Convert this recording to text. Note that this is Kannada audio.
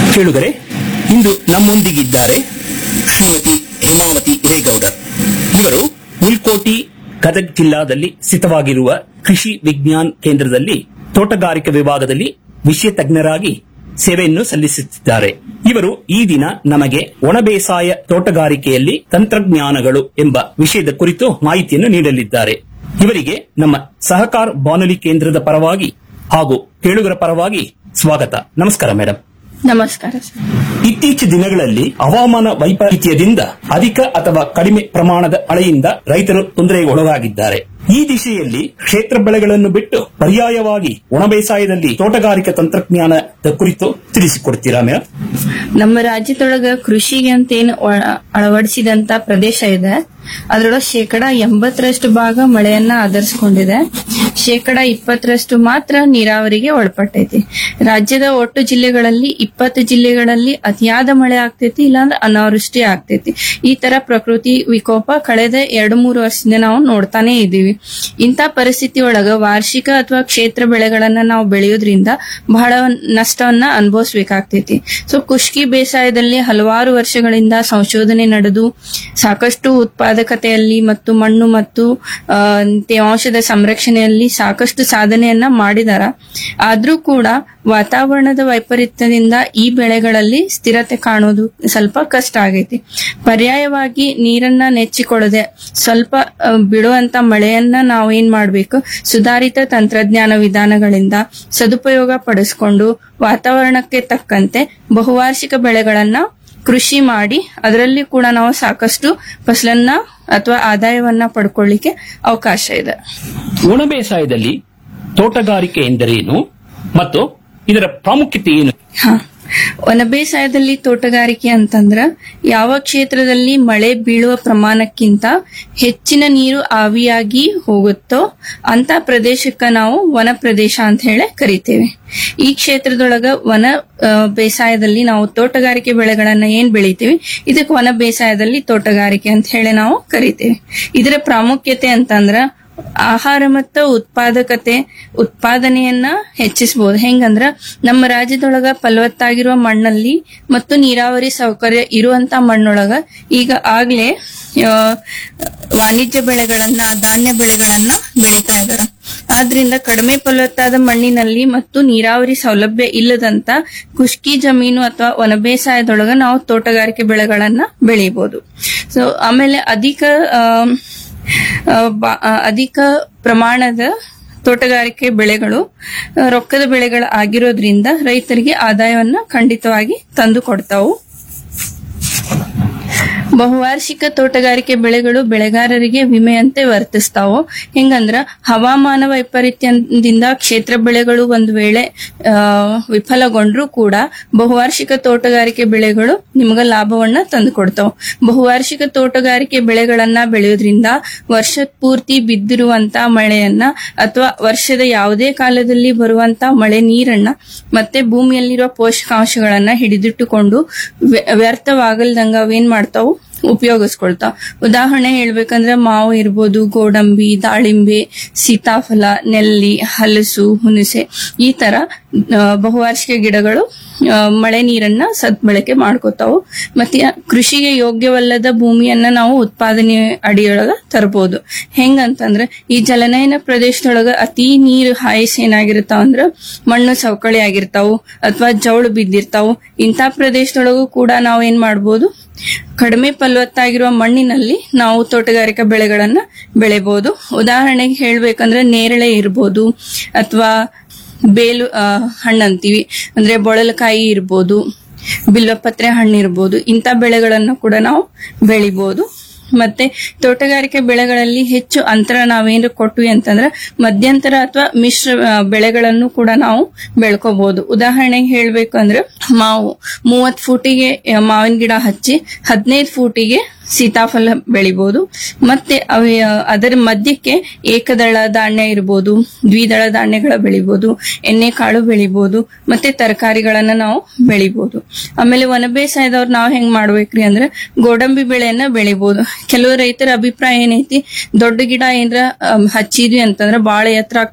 ಕೇಳುಗರೆ ಇಂದು ನಮ್ಮೊಂದಿಗಿದ್ದಾರೆ ಶ್ರೀಮತಿ ಹೇಮಾವತಿ ಹಿರೇಗೌಡರ್ ಇವರು ಮುಲ್ಕೋಟಿ ಗದಗ್ ಜಿಲ್ಲಾದಲ್ಲಿ ಸ್ಥಿತವಾಗಿರುವ ಕೃಷಿ ವಿಜ್ಞಾನ್ ಕೇಂದ್ರದಲ್ಲಿ ತೋಟಗಾರಿಕೆ ವಿಭಾಗದಲ್ಲಿ ವಿಷಯ ತಜ್ಞರಾಗಿ ಸೇವೆಯನ್ನು ಸಲ್ಲಿಸುತ್ತಿದ್ದಾರೆ ಇವರು ಈ ದಿನ ನಮಗೆ ಒಣ ಬೇಸಾಯ ತೋಟಗಾರಿಕೆಯಲ್ಲಿ ತಂತ್ರಜ್ಞಾನಗಳು ಎಂಬ ವಿಷಯದ ಕುರಿತು ಮಾಹಿತಿಯನ್ನು ನೀಡಲಿದ್ದಾರೆ ಇವರಿಗೆ ನಮ್ಮ ಸಹಕಾರ ಬಾನುಲಿ ಕೇಂದ್ರದ ಪರವಾಗಿ ಹಾಗೂ ಕೇಳುಗರ ಪರವಾಗಿ ಸ್ವಾಗತ ನಮಸ್ಕಾರ ಮೇಡಮ್ ನಮಸ್ಕಾರ ಸರ್ ಇತ್ತೀಚಿನ ದಿನಗಳಲ್ಲಿ ಹವಾಮಾನ ವೈಪರೀತ್ಯದಿಂದ ಅಧಿಕ ಅಥವಾ ಕಡಿಮೆ ಪ್ರಮಾಣದ ಮಳೆಯಿಂದ ರೈತರು ತೊಂದರೆಗೆ ಒಳಗಾಗಿದ್ದಾರೆ ಈ ದಿಶೆಯಲ್ಲಿ ಕ್ಷೇತ್ರ ಬೆಳೆಗಳನ್ನು ಬಿಟ್ಟು ಪರ್ಯಾಯವಾಗಿ ಒಣ ಬೇಸಾಯದಲ್ಲಿ ತೋಟಗಾರಿಕಾ ತಂತ್ರಜ್ಞಾನದ ಕುರಿತು ತಿಳಿಸಿಕೊಡ್ತೀರಾ ಮೇಡಮ್ ನಮ್ಮ ರಾಜ್ಯದೊಳಗ ಕೃಷಿಗೆ ಅಂತ ಏನು ಅಳವಡಿಸಿದಂತ ಪ್ರದೇಶ ಇದೆ ಅದರೊಳಗೆ ಶೇಕಡ ಎಂಬತ್ತರಷ್ಟು ಭಾಗ ಮಳೆಯನ್ನ ಆಧರಿಸಿಕೊಂಡಿದೆ ಶೇಕಡ ಇಪ್ಪತ್ತರಷ್ಟು ಮಾತ್ರ ನೀರಾವರಿಗೆ ಒಳಪಟ್ಟೈತಿ ರಾಜ್ಯದ ಒಟ್ಟು ಜಿಲ್ಲೆಗಳಲ್ಲಿ ಇಪ್ಪತ್ತು ಜಿಲ್ಲೆಗಳಲ್ಲಿ ಅತಿಯಾದ ಮಳೆ ಆಗ್ತೈತಿ ಇಲ್ಲಾಂದ್ರೆ ಅನಾವೃಷ್ಟಿ ಆಗ್ತೈತಿ ಈ ತರ ಪ್ರಕೃತಿ ವಿಕೋಪ ಕಳೆದ ಎರಡು ಮೂರು ವರ್ಷದಿಂದ ನಾವು ನೋಡ್ತಾನೆ ಇದ್ದೀವಿ ಇಂಥ ಪರಿಸ್ಥಿತಿ ಒಳಗ ವಾರ್ಷಿಕ ಅಥವಾ ಕ್ಷೇತ್ರ ಬೆಳೆಗಳನ್ನ ನಾವು ಬೆಳೆಯೋದ್ರಿಂದ ಬಹಳ ನಷ್ಟವನ್ನ ಅನುಭವಿಸ್ಬೇಕಾಗ್ತೈತಿ ಸೊ ಕುಷ್ಕಿ ಬೇಸಾಯದಲ್ಲಿ ಹಲವಾರು ವರ್ಷಗಳಿಂದ ಸಂಶೋಧನೆ ನಡೆದು ಸಾಕಷ್ಟು ಉತ್ಪಾದಕತೆಯಲ್ಲಿ ಮತ್ತು ಮಣ್ಣು ಮತ್ತು ಆ, ತೇವಾಂಶದ ಸಂರಕ್ಷಣೆಯಲ್ಲಿ ಸಾಕಷ್ಟು ಸಾಧನೆಯನ್ನ ಮಾಡಿದಾರ ಆದ್ರೂ ಕೂಡ ವಾತಾವರಣದ ವೈಪರೀತ್ಯದಿಂದ ಈ ಬೆಳೆಗಳಲ್ಲಿ ಸ್ಥಿರತೆ ಕಾಣೋದು ಸ್ವಲ್ಪ ಕಷ್ಟ ಆಗೈತಿ ಪರ್ಯಾಯವಾಗಿ ನೀರನ್ನ ನೆಚ್ಚಿಕೊಳ್ಳದೆ ಸ್ವಲ್ಪ ಆ, ಬೀಳುವಂತ ಮಳೆಯನ್ನ ನಾವು ಏನ್ ಮಾಡ್ಬೇಕು ಸುಧಾರಿತ ತಂತ್ರಜ್ಞಾನ ವಿಧಾನಗಳಿಂದ ಸದುಪಯೋಗ ಪಡಿಸ್ಕೊಂಡು ವಾತಾವರಣಕ್ಕೆ ತಕ್ಕಂತೆ ಬಹುವಾರ್ಷಿಕ ಬೆಳೆಗಳನ್ನ ಕೃಷಿ ಮಾಡಿ ಅದರಲ್ಲಿ ಕೂಡ ನಾವು ಸಾಕಷ್ಟು ಫಸಲನ್ನ ಅಥವಾ ಆದಾಯವನ್ನ ಪಡ್ಕೊಳ್ಳಿಕ್ಕೆ ಅವಕಾಶ ಇದೆ ಒಣ ಬೇಸಾಯದಲ್ಲಿ ತೋಟಗಾರಿಕೆ ಎಂದರೇನು ಮತ್ತು ಇದರ ಪ್ರಾಮುಖ್ಯತೆ ಏನು ಹಾ ವನ ಬೇಸಾಯದಲ್ಲಿ ತೋಟಗಾರಿಕೆ ಅಂತಂದ್ರ ಯಾವ ಕ್ಷೇತ್ರದಲ್ಲಿ ಮಳೆ ಬೀಳುವ ಪ್ರಮಾಣಕ್ಕಿಂತ ಹೆಚ್ಚಿನ ನೀರು ಆವಿಯಾಗಿ ಹೋಗುತ್ತೋ ಅಂತ ಪ್ರದೇಶಕ್ಕ ನಾವು ವನ ಪ್ರದೇಶ ಅಂತ ಹೇಳಿ ಕರಿತೇವೆ ಈ ಕ್ಷೇತ್ರದೊಳಗ ವನ ಆ, ಬೇಸಾಯದಲ್ಲಿ ನಾವು ತೋಟಗಾರಿಕೆ ಬೆಳೆಗಳನ್ನ ಏನ್ ಬೆಳಿತೀವಿ ಇದಕ್ಕೆ ವನ ಬೇಸಾಯದಲ್ಲಿ ತೋಟಗಾರಿಕೆ ಅಂತ ಹೇಳಿ ನಾವು ಕರಿತೇವೆ ಇದರ ಪ್ರಾಮುಖ್ಯತೆ ಅಂತಂದ್ರ ಆಹಾರ ಮತ್ತು ಉತ್ಪಾದಕತೆ ಉತ್ಪಾದನೆಯನ್ನ ಹೆಚ್ಚಿಸಬಹುದು ಹೆಂಗಂದ್ರ ನಮ್ಮ ರಾಜ್ಯದೊಳಗ ಫಲವತ್ತಾಗಿರುವ ಮಣ್ಣಲ್ಲಿ ಮತ್ತು ನೀರಾವರಿ ಸೌಕರ್ಯ ಇರುವಂತ ಮಣ್ಣೊಳಗ ಈಗ ಆಗ್ಲೇ ಆ, ವಾಣಿಜ್ಯ ಬೆಳೆಗಳನ್ನ ಧಾನ್ಯ ಬೆಳೆಗಳನ್ನ ಬೆಳೀತಾ ಇದಾರೆ ಆದ್ರಿಂದ ಕಡಿಮೆ ಫಲವತ್ತಾದ ಮಣ್ಣಿನಲ್ಲಿ ಮತ್ತು ನೀರಾವರಿ ಸೌಲಭ್ಯ ಇಲ್ಲದಂತ ಖುಷ್ಕಿ ಜಮೀನು ಅಥವಾ ಒಣ ಬೇಸಾಯದೊಳಗ ನಾವು ತೋಟಗಾರಿಕೆ ಬೆಳೆಗಳನ್ನ ಬೆಳಿಬಹುದು ಸೊ ಆಮೇಲೆ ಅಧಿಕ ಆ, ಆ, ಬಾ- ಆ, ಅಧಿಕ ಪ್ರಮಾಣದ ತೋಟಗಾರಿಕೆ ಬೆಳೆಗಳು ಆ, ರೊಕ್ಕದ ಬೆಳೆಗಳು ಆಗಿರೋದ್ರಿಂದ ರೈತರಿಗೆ ಆದಾಯವನ್ನ ಖಂಡಿತವಾಗಿ ತಂದು ಕೊಡ್ತಾವು ಬಹುವಾರ್ಷಿಕ ತೋಟಗಾರಿಕೆ ಬೆಳೆಗಳು ಬೆಳೆಗಾರರಿಗೆ ವಿಮೆಯಂತೆ ವರ್ತಿಸ್ತಾವು ಹೆಂಗಂದ್ರ ಹವಾಮಾನ ವೈಪರೀತ್ಯದಿಂದ ಕ್ಷೇತ್ರ ಬೆಳೆಗಳು ಒಂದು ವೇಳೆ ಆ, ವಿಫಲಗೊಂಡ್ರೂ ಕೂಡ ಬಹುವಾರ್ಷಿಕ ತೋಟಗಾರಿಕೆ ಬೆಳೆಗಳು ನಿಮಗ ಲಾಭವನ್ನ ತಂದು ಕೊಡ್ತಾವ ಬಹುವಾರ್ಷಿಕ ತೋಟಗಾರಿಕೆ ಬೆಳೆಗಳನ್ನ ಬೆಳೆಯೋದ್ರಿಂದ ವರ್ಷ ಪೂರ್ತಿ ಬಿದ್ದಿರುವಂತ ಮಳೆಯನ್ನ ಅಥವಾ ವರ್ಷದ ಯಾವುದೇ ಕಾಲದಲ್ಲಿ ಬರುವಂತ ಮಳೆ ನೀರನ್ನ ಮತ್ತೆ ಭೂಮಿಯಲ್ಲಿರುವ ಪೋಷಕಾಂಶಗಳನ್ನ ಹಿಡಿದಿಟ್ಟುಕೊಂಡು ವ್ಯ- ವ್ಯರ್ಥವಾಗಲ್ದಂಗ ಅವೇನ್ ಮಾಡ್ತಾವು ಉಪಯೋಗಿಸ್ಕೊಳ್ತಾವ ಉದಾಹರಣೆ ಹೇಳ್ಬೇಕಂದ್ರೆ ಮಾವು ಇರ್ಬೋದು ಗೋಡಂಬಿ ದಾಳಿಂಬೆ ಸೀತಾಫಲ ನೆಲ್ಲಿ ಹಲಸು ಹುಣಸೆ ಈ ತರ ಆ, ಬಹುವಾರ್ಷಿಕ ಗಿಡಗಳು ಆ, ಮಳೆ ನೀರನ್ನ ಸದ್ಬಳಕೆ ಮಾಡ್ಕೋತಾವು ಮತ್ತೆ ಕೃಷಿಗೆ ಯೋಗ್ಯವಲ್ಲದ ಭೂಮಿಯನ್ನ ನಾವು ಉತ್ಪಾದನೆ ಅಡಿಯೊಳಗ ತರಬಹುದು ಹೆಂಗಂತಂದ್ರ ಈ ಜಲನಯನ ಪ್ರದೇಶದೊಳಗ ಅತಿ ನೀರು ಹಾಯಿಸಿ ಏನಾಗಿರ್ತಾವ ಅಂದ್ರ ಮಣ್ಣು ಸವಕಳಿ ಆಗಿರ್ತಾವು ಅಥವಾ ಜೌಳು ಬಿದ್ದಿರ್ತಾವು ಇಂಥ ಪ್ರದೇಶದೊಳಗೂ ಕೂಡ ನಾವು ಏನ್ ಮಾಡ್ಬೋದು ಕಡಿಮೆ ಫಲವತ್ತಾಗಿರುವ ಮಣ್ಣಿನಲ್ಲಿ ನಾವು ತೋಟಗಾರಿಕಾ ಬೆಳೆಗಳನ್ನ ಬೆಳೆಬಹುದು ಉದಾಹರಣೆಗೆ ಹೇಳ್ಬೇಕಂದ್ರೆ ನೇರಳೆ ಇರ್ಬೋದು ಅಥವಾ ಬೇಲು ಆ, ಹಣ್ಣು ಅಂತೀವಿ ಅಂದ್ರೆ ಬೊಳಲಕಾಯಿ ಇರ್ಬೋದು ಬಿಲ್ವಪತ್ರೆ ಹಣ್ಣು ಇರ್ಬೋದು ಇಂಥ ಬೆಳೆಗಳನ್ನು ಕೂಡ ನಾವು ಬೆಳಿಬಹುದು ಮತ್ತೆ ತೋಟಗಾರಿಕೆ ಬೆಳೆಗಳಲ್ಲಿ ಹೆಚ್ಚು ಅಂತರ ನಾವೇನಾದ್ರು ಕೊಟ್ವಿ ಅಂತಂದ್ರೆ ಮಧ್ಯಂತರ ಅಥವಾ ಮಿಶ್ರ ಆ, ಬೆಳೆಗಳನ್ನು ಕೂಡ ನಾವು ಬೆಳ್ಕೋಬಹುದು ಉದಾಹರಣೆಗೆ ಹೇಳ್ಬೇಕು ಅಂದ್ರೆ ಮಾವು ಮೂವತ್ ಫೂಟಿಗೆ ಆ, ಮಾವಿನ ಗಿಡ ಹಚ್ಚಿ ಹದಿನೈದು ಫೂಟಿಗೆ ಸೀತಾಫಲ ಬೆಳಿಬಹುದು ಮತ್ತೆ ಅವ ಅದರ ಮಧ್ಯಕ್ಕೆ ಏಕದಳ ಧಾನ್ಯ ಇರ್ಬೋದು ದ್ವಿದಳ ಧಾನ್ಯಗಳ ಬೆಳಿಬಹುದು ಎಣ್ಣೆ ಕಾಳು ಬೆಳಿಬಹುದು ಮತ್ತೆ ತರಕಾರಿಗಳನ್ನ ನಾವು ಬೆಳಿಬಹುದು ಆಮೇಲೆ ವನ ಬೇಸಾಯದವ್ರು ನಾವು ಹೆಂಗ್ ಮಾಡ್ಬೇಕ್ರಿ ಅಂದ್ರೆ ಗೋಡಂಬಿ ಬೆಳೆಯನ್ನ ಬೆಳಿಬಹುದು ಕೆಲವು ರೈತರ ಅಭಿಪ್ರಾಯ ಏನೈತಿ ದೊಡ್ಡ ಗಿಡ ಏನ್ರ ಅಮ್, ಹಚ್ಚಿದ್ವಿ ಅಂತಂದ್ರ ಬಾಳ ಎತ್ತರ